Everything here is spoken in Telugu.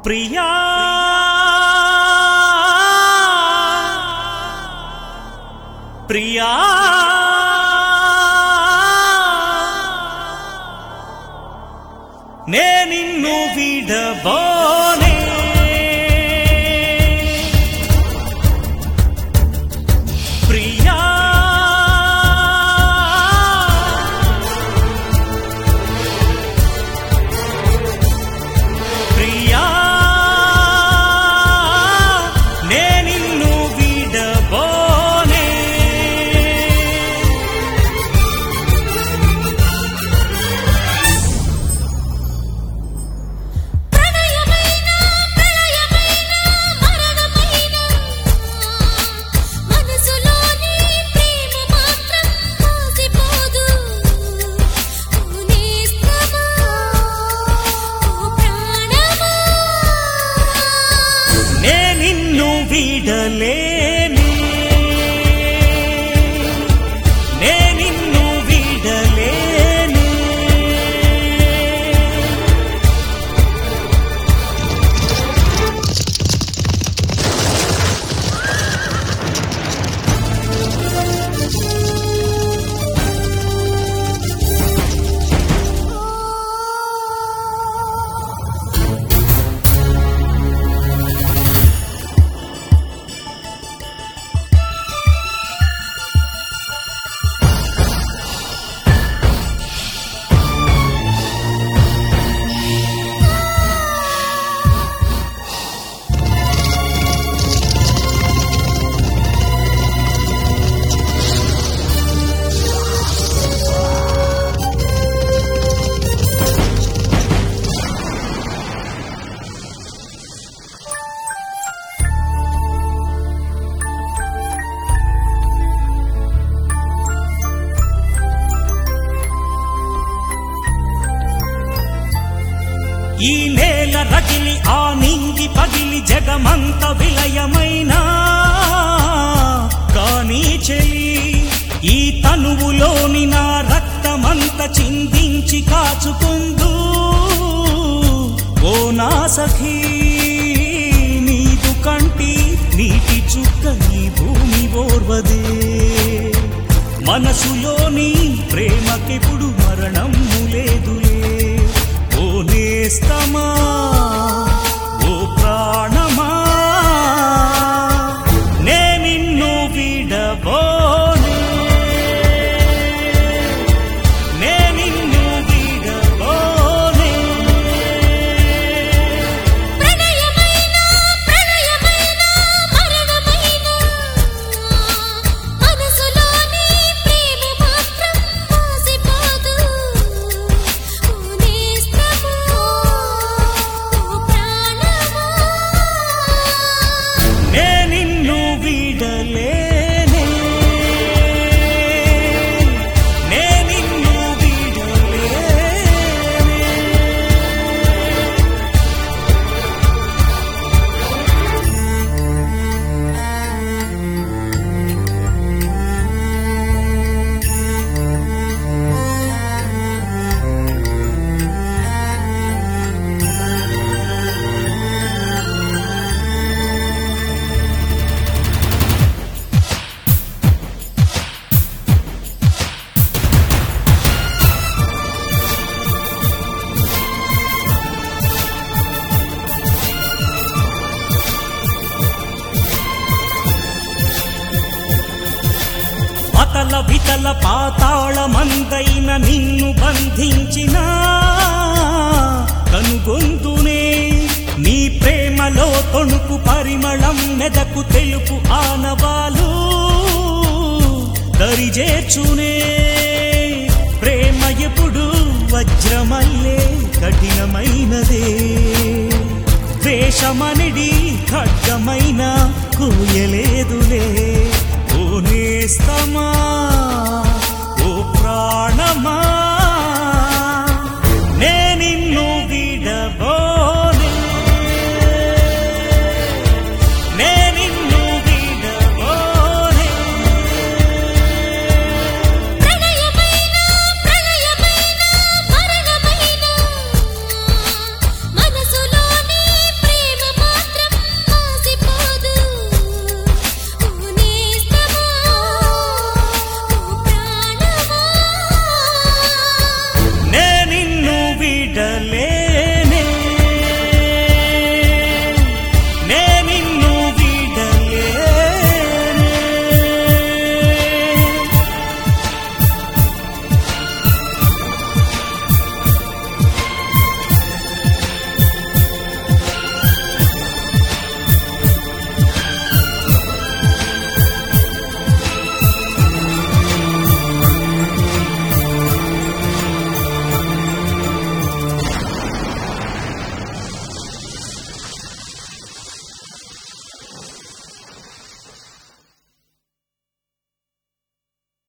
ప్రియా ప్రియా నే నిన్ను విడబోనే ప్రియా ప్రియా నే నిన్ను విడబోనే ప్రణయమైన ప్రళయమైన మరణమైన మనసులోని ప్రేమ మాత్రం మోసిపోదు నేస్తమా ఓ ప్రాణమా నే నిన్ను విడలేనే నే నిన్ను విడలేనే ఈ నేల రగిలి ఆ నింగి పగిలి జగమంత విలయమైనా కానీ చెలి ఈ తనువులోని నా రక్తమంత చిందించి కాచుకుందు ఓ నా సఖీ నీదు కంటి నీటి చుక్క ఈ భూమి ఓర్వదే మనసులోని ప్రేమకెప్పుడు మరణం లేదులే ఓ నేస్తమా ఓ ప్రాణమా నే నిన్ను విడబోనే నే నిన్ను విడబోనే ప్రణయమైన ప్రళయమైన మరణమైన మనసులోని ప్రేమ మాత్రం మోసిపోదు నేస్తమా ఓ ప్రాణమా నే నిన్ను విడలేనే నే నిన్ను విడలేనే అతల వితల పాతాళ మందైన నిన్ను బంధించిన కనుగొందునే నీ ప్రేమలో తొణుకు పరిమళం మెదకు తెలుపు ఆనవాలు దరిజేర్చునే ప్రేమ ఎప్పుడు వజ్రమల్లే కఠినమైనదే ద్వేషమనిడి ఖడ్గమైన కూయలేదులే ఓ నేస్తమా